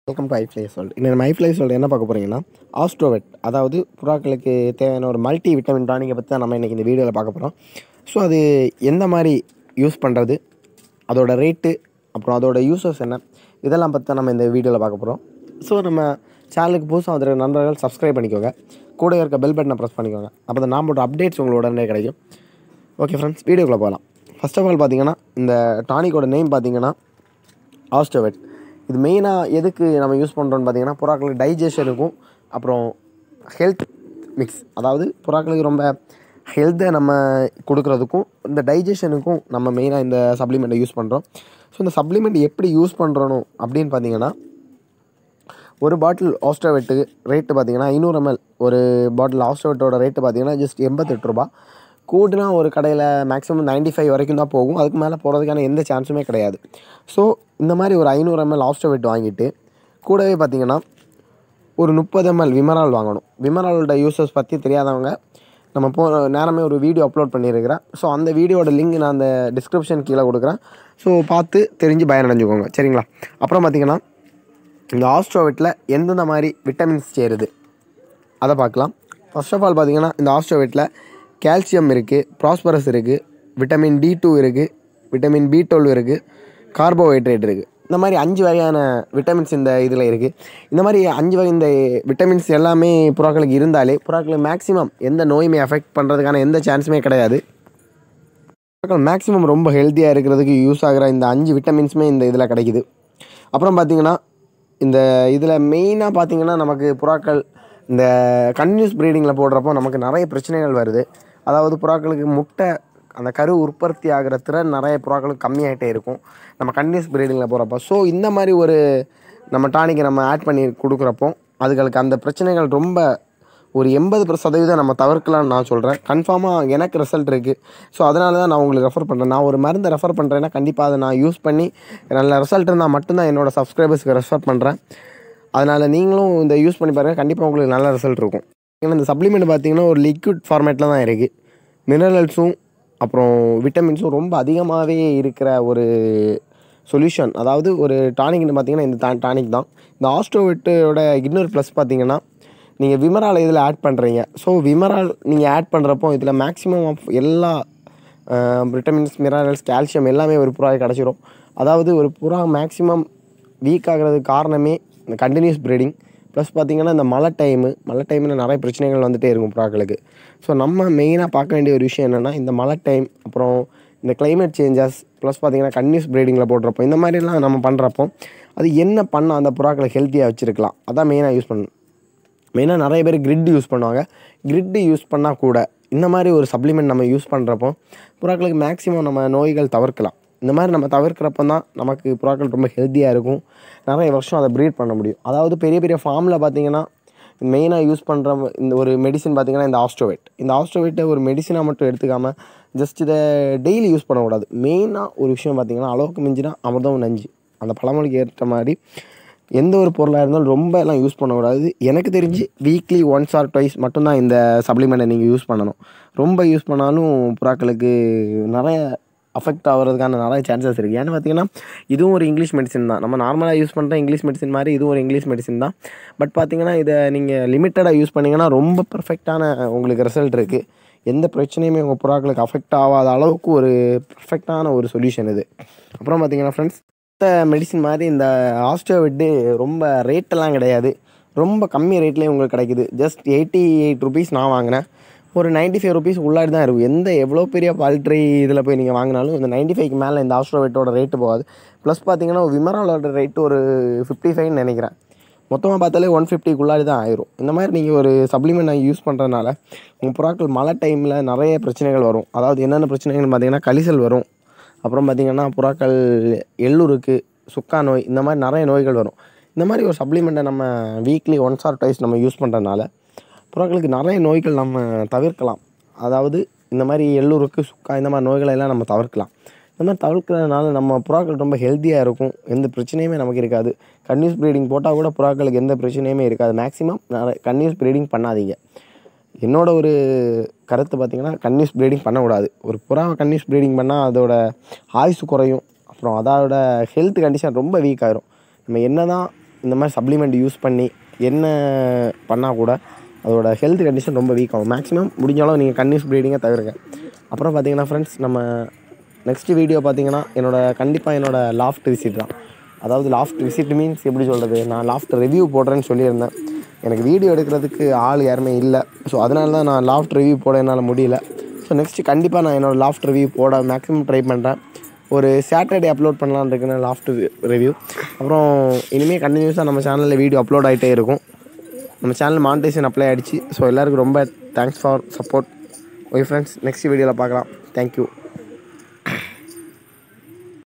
welcome to ஐஃப்ளை சொல்ட் இன்னும் நம்ம ஐஃப்ளை சொல்ட் என்ன பார்க்க போகிறீங்கன்னா ஆஸ்ட்ரோவெட் அதாவது புறாக்களுக்கு தேவையான ஒரு மல்டி விட்டமின் டானிக்கை பற்றி தான் நம்ம இன்றைக்கி இந்த வீடியோவில் பார்க்க போகிறோம் ஸோ அது எந்த மாதிரி யூஸ் பண்ணுறது அதோட ரேட்டு அப்புறம் அதோட யூசர்ஸ் என்ன இதெல்லாம் பற்றி தான் நம்ம இந்த வீடியோவில் பார்க்க போகிறோம் ஸோ நம்ம சேனலுக்கு புதுசாக வந்துருக்க நண்பர்கள் சப்ஸ்கிரைப் பண்ணிக்கோங்க கூட இருக்க பெல் பட்டனை ப்ரெஸ் பண்ணிக்கோங்க அப்போ தான் நான் போட்ட அப்டேட்ஸ் உங்களுக்கு உடனே கிடைக்கும் ஓகே ஃப்ரெண்ட்ஸ் வீடியோக்குள்ளே போகலாம் ஃபர்ஸ்ட் ஆஃப் ஆல் பார்த்தீங்கன்னா இந்த டானிக்கோட நேம் பார்த்தீங்கன்னா ஆஸ்டோவெட் இது மெயினாக எதுக்கு நம்ம யூஸ் பண்ணுறோன்னு பார்த்தீங்கன்னா புறாக்களுக்கு டைஜஷனுக்கும் அப்புறம் ஹெல்த் மிக்ஸ் அதாவது புறாக்களுக்கு ரொம்ப ஹெல்த்தை நம்ம கொடுக்குறதுக்கும் இந்த டைஜஷனுக்கும் நம்ம மெயினாக இந்த சப்ளிமெண்ட்டை யூஸ் பண்ணுறோம் ஸோ இந்த சப்ளிமெண்ட் எப்படி யூஸ் பண்ணுறணும் அப்படின்னு பார்த்தீங்கன்னா ஒரு பாட்டில் ஆஸ்ட்ரோவெட்டுக்கு ரேட்டு பார்த்தீங்கன்னா ஐநூறு எம்எல் ஒரு பாட்டில் ஆஸ்ட்ரோவெட்டோட ரேட்டு பார்த்தீங்கன்னா ஜஸ்ட் எண்பத்தெட்டு ரூபா கூடுனா ஒரு கடையில் மேக்ஸிமம் 95 ஃபைவ் வரைக்கும் தான் போகும் அதுக்கு மேலே போகிறதுக்கான எந்த சான்ஸுமே கிடையாது ஸோ இந்த மாதிரி ஒரு ஐநூறு எம்எல் ஆஸ்ட்ரோவெட் வாங்கிட்டு கூடவே பார்த்தீங்கன்னா ஒரு முப்பது எம்எல் விமரால் வாங்கணும் விமராலோட யூசர்ஸ் பற்றி தெரியாதவங்க நம்ம போ நேரமே ஒரு வீடியோ அப்லோட் பண்ணியிருக்கிறேன் ஸோ அந்த வீடியோட லிங்க் நான் அந்த டிஸ்கிரிப்ஷன் கீழே கொடுக்குறேன் ஸோ பார்த்து தெரிஞ்சு பயனடைஞ்சுக்கோங்க சரிங்களா அப்புறம் பார்த்தீங்கன்னா இந்த ஆஸ்ட்ரோவெட்டில் எந்தெந்த மாதிரி விட்டமின்ஸ் சேருது அதை பார்க்கலாம் ஃபர்ஸ்ட் ஆஃப் ஆல் பார்த்தீங்கன்னா இந்த ஆஸ்ட்ரோவெட்டில் கால்சியம் இருக்குது ப்ராஸ்பரஸ் இருக்குது விட்டமின் டி டூ இருக்குது விட்டமின் பி டுவெல் இருக்குது கார்போஹைட்ரேட் இருக்குது இந்த மாதிரி அஞ்சு வகையான விட்டமின்ஸ் இந்த இதில் இருக்குது இந்த மாதிரி அஞ்சு வகை இந்த விட்டமின்ஸ் எல்லாமே புறாக்களுக்கு இருந்தாலே புறாக்களுக்கு மேக்ஸிமம் எந்த நோயுமே அஃபெக்ட் பண்ணுறதுக்கான எந்த சான்ஸுமே கிடையாது புறாக்கள் மேக்ஸிமம் ரொம்ப ஹெல்த்தியாக இருக்கிறதுக்கு யூஸ் ஆகிற இந்த அஞ்சு விட்டமின்ஸுமே இந்த இதில் கிடைக்குது அப்புறம் பார்த்தீங்கன்னா இந்த இதில் மெயினாக பார்த்தீங்கன்னா நமக்கு புறாக்கள் இந்த கன்யூஸ் ப்ரீடிங்கில் போடுறப்போ நமக்கு நிறைய பிரச்சனைகள் வருது அதாவது புறாக்களுக்கு முட்டை அந்த கரு உற்பத்தி ஆகிற திறன் நிறைய புறாக்களுக்கு கம்மியாகிட்டே இருக்கும் நம்ம கன்யூஸ் ப்ரீடிங்கில் போகிறப்போ ஸோ இந்த மாதிரி ஒரு நம்ம டானிக்கை நம்ம ஆட் பண்ணி கொடுக்குறப்போ அதுகளுக்கு அந்த பிரச்சனைகள் ரொம்ப ஒரு எண்பது சதவீதம் நம்ம தவிர்க்கலாம்னு நான் சொல்கிறேன் கன்ஃபார்மாக எனக்கு ரிசல்ட் இருக்குது ஸோ அதனால தான் நான் உங்களுக்கு ரெஃபர் பண்ணுறேன் நான் ஒரு மருந்தை ரெஃபர் பண்ணுறேன்னா கண்டிப்பாக அதை நான் யூஸ் பண்ணி நல்ல ரிசல்ட் இருந்தால் மட்டும்தான் என்னோடய சப்ஸ்கிரைபர்ஸ்க்கு ரெஃபர் பண்ணுறேன் அதனால் நீங்களும் இந்த யூஸ் பண்ணி பாருங்கள் கண்டிப்பாக உங்களுக்கு நல்ல ரிசல்ட் இருக்கும் ஏன்னா இந்த சப்ளிமெண்ட் பார்த்தீங்கன்னா ஒரு லிக்விட் ஃபார்மேட்டில் தான் இருக்குது மினரல்ஸும் அப்புறம் விட்டமின்ஸும் ரொம்ப அதிகமாகவே இருக்கிற ஒரு சொல்யூஷன் அதாவது ஒரு டானிக்னு பார்த்தீங்கன்னா இந்த டானிக் தான் இந்த ஆஸ்ட்ரோவிட்டோட இன்னொரு ப்ளஸ் பார்த்தீங்கன்னா நீங்கள் விமரால் இதில் ஆட் பண்ணுறீங்க ஸோ விமரால் நீங்கள் ஆட் பண்ணுறப்போ இதில் மேக்ஸிமம் ஆஃப் எல்லா விட்டமின்ஸ் மினரல்ஸ் கால்சியம் எல்லாமே ஒரு புறாவை கிடச்சிரும் அதாவது ஒரு புறா மேக்ஸிமம் வீக் ஆகிறதுக்கு காரணமே இந்த கண்டினியூஸ் ப்ரீடிங் ப்ளஸ் பார்த்திங்கன்னா இந்த மழை டைமு மழை டைமில் நிறைய பிரச்சனைகள் வந்துகிட்டே இருக்கும் புறாக்களுக்கு ஸோ நம்ம மெயினாக பார்க்க வேண்டிய ஒரு விஷயம் என்னென்னா இந்த மழை டைம் அப்புறம் இந்த climate சேஞ்சஸ் ப்ளஸ் பார்த்திங்கன்னா கன்யூஸ் ப்ரீடிங்கில் போடுறப்போ இந்த மாதிரிலாம் நம்ம பண்ணுறப்போ அது என்ன பண்ண அந்த புறாக்களை ஹெல்த்தியாக வச்சுருக்கலாம் அதான் மெயினாக யூஸ் பண்ணணும் மெயினாக நிறைய பேர் கிரிட் யூஸ் பண்ணுவாங்க கிரிட்டு யூஸ் பண்ணால் கூட இந்த மாதிரி ஒரு சப்ளிமெண்ட் நம்ம யூஸ் பண்ணுறப்போ புறாக்களுக்கு மேக்ஸிமம் நம்ம நோய்கள் தவிர்க்கலாம் இந்த மாதிரி நம்ம தவிர்க்கிறப்ப தான் நமக்கு புறாக்கள் ரொம்ப ஹெல்த்தியாக இருக்கும் நிறைய வருஷம் அதை ப்ரீட் பண்ண முடியும் அதாவது பெரிய பெரிய ஃபார்மில் பார்த்தீங்கன்னா மெயினாக யூஸ் பண்ணுற இந்த ஒரு மெடிசின் பார்த்தீங்கன்னா இந்த ஆஸ்ட்ரோவேட் இந்த ஆஸ்ட்ரோவேட்டை ஒரு மெடிசனாக மட்டும் எடுத்துக்காமல் ஜஸ்ட் இதை டெய்லி யூஸ் பண்ணக்கூடாது மெயினாக ஒரு விஷயம் பார்த்தீங்கன்னா அளவுக்கு மிஞ்சினா அமிர்தம் நஞ்சு அந்த பழமொழிக்கு ஏற்ற மாதிரி எந்த ஒரு பொருளாக இருந்தாலும் ரொம்ப எல்லாம் யூஸ் பண்ணக்கூடாது எனக்கு தெரிஞ்சு வீக்லி ஒன்ஸ் ஆர் ட்வைஸ் மட்டும்தான் இந்த சப்ளிமெண்ட்டை நீங்கள் யூஸ் பண்ணணும் ரொம்ப யூஸ் பண்ணாலும் புறாக்களுக்கு நிறைய அஃபெக்ட் ஆகிறதுக்கான நிறைய சான்சஸ் இருக்குது ஏன்னு பார்த்தீங்கன்னா இதுவும் ஒரு இங்கிலீஷ் மெடிசன் தான் நம்ம நார்மலாக யூஸ் பண்ணுற இங்கிலீஷ் மெடிசன் மாதிரி இதுவும் ஒரு இங்கிலீஷ் மெடிசன் தான் பட் பார்த்தீங்கன்னா இதை நீங்கள் லிமிட்டடாக யூஸ் பண்ணிங்கன்னா ரொம்ப பர்ஃபெக்டான உங்களுக்கு ரிசல்ட் இருக்குது எந்த பிரச்சனையுமே உங்கள் புறாக்களுக்கு அஃபெக்ட் ஆகாத அளவுக்கு ஒரு பர்ஃபெக்டான ஒரு சொல்யூஷன் இது அப்புறம் பார்த்தீங்கன்னா ஃப்ரெண்ட்ஸ் மற்ற மெடிசின் மாதிரி இந்த ஆஸ்ட்ரோவிட்டு ரொம்ப ரேட்டெல்லாம் கிடையாது ரொம்ப கம்மி ரேட்லேயே உங்களுக்கு கிடைக்குது ஜஸ்ட் எயிட்டி எயிட் ருபீஸ் நான் வாங்கினேன் ஒரு நைன்ட்டி ஃபைவ் ருபீஸ் உள்ளாடி தான் இருக்கும் எந்த எவ்வளோ பெரிய பால்ட்ரி இதில் போய் நீங்கள் வாங்கினாலும் இந்த நைன்ட்டி ஃபைவ்க்கு மேலே இந்த ஆஸ்ட்ரோவேட்டோட ரேட்டு போகாது ப்ளஸ் பார்த்தீங்கன்னா விமராலோட ரேட்டு ஒரு ஃபிஃப்டி ஃபைவ்னு நினைக்கிறேன் மொத்தமாக பார்த்தாலே ஒன் ஃபிஃப்டிக்குள்ளாடி தான் ஆயிரும் இந்த மாதிரி நீங்கள் ஒரு சப்ளிமெண்ட் யூஸ் பண்ணுறதுனால உங்கள் புறாக்கள் மழை டைமில் நிறைய பிரச்சனைகள் வரும் அதாவது என்னென்ன பிரச்சனைகள்னு பார்த்தீங்கன்னா கலிசல் வரும் அப்புறம் பார்த்திங்கன்னா புறாக்கள் எள்ளுருக்கு சுக்கா நோய் இந்த மாதிரி நிறைய நோய்கள் வரும் இந்த மாதிரி ஒரு சப்ளிமெண்ட்டை நம்ம வீக்லி ஒன்ஸ் ஆர் டைஸ் நம்ம யூஸ் பண்ணுறதுனால புறாக்களுக்கு நிறைய நோய்கள் நம்ம தவிர்க்கலாம் அதாவது இந்த மாதிரி எள்ளூருக்கு சுக்கா இந்த மாதிரி நோய்களை எல்லாம் நம்ம தவிர்க்கலாம் இந்த மாதிரி தவிர்க்கிறதுனால நம்ம புறாக்கள் ரொம்ப ஹெல்த்தியாக இருக்கும் எந்த பிரச்சனையுமே நமக்கு இருக்காது கன்யூஸ் ப்ரீடிங் போட்டால் கூட புறாக்களுக்கு எந்த பிரச்சனையுமே இருக்காது மேக்ஸிமம் நிறைய கன்யூஸ் ப்ரீடிங் பண்ணாதீங்க என்னோட ஒரு கருத்து பார்த்திங்கன்னா கன்யூஸ் ப்ரீடிங் பண்ணக்கூடாது ஒரு புறாவை கன்யூஸ் ப்ரீடிங் பண்ணால் அதோட ஆயுசு குறையும் அப்புறம் அதோட ஹெல்த் கண்டிஷன் ரொம்ப வீக் ஆயிரும் நம்ம என்ன தான் இந்த மாதிரி சப்ளிமெண்ட் யூஸ் பண்ணி என்ன பண்ணால் கூட அதோட ஹெல்த் கண்டிஷன் ரொம்ப வீக் ஆகும் மேக்ஸிமம் முடிஞ்ச அளவு நீங்கள் கன்னியூஸ் ப்ரீடிங்கை தவிருங்க அப்புறம் பார்த்தீங்கன்னா ஃப்ரெண்ட்ஸ் நம்ம நெக்ஸ்ட் வீடியோ பார்த்தீங்கன்னா என்னோட கண்டிப்பாக என்னோட லாஃப்ட் விசிட் தான் அதாவது லாஃப்ட் விசிட் மீன்ஸ் எப்படி சொல்கிறது நான் லாஃப்ட் ரிவ்யூ போடுறேன்னு சொல்லியிருந்தேன் எனக்கு வீடியோ எடுக்கிறதுக்கு ஆள் யாருமே இல்லை ஸோ அதனால தான் நான் லாஃப்ட் ரிவ்யூ போட என்னால் முடியல ஸோ நெக்ஸ்ட்டு கண்டிப்பாக நான் என்னோடய லாஃப்ட் ரிவ்யூ போட மேக்ஸிமம் ட்ரை பண்ணுறேன் ஒரு சாட்டர்டே அப்லோட் பண்ணலான்னு இருக்குன்னு லாஃப்ட் ரிவ்யூ அப்புறம் இனிமேல் கண்டினியூஸாக நம்ம சேனலில் வீடியோ அப்லோட் ஆகிட்டே இருக்கும் நம்ம சேனல் மானிட்டேஷன் அப்ளை ஆகிடுச்சு ஸோ எல்லாருக்கும் ரொம்ப thanks for support okay friends next வீடியோவில் பார்க்கலாம் தேங்க்யூ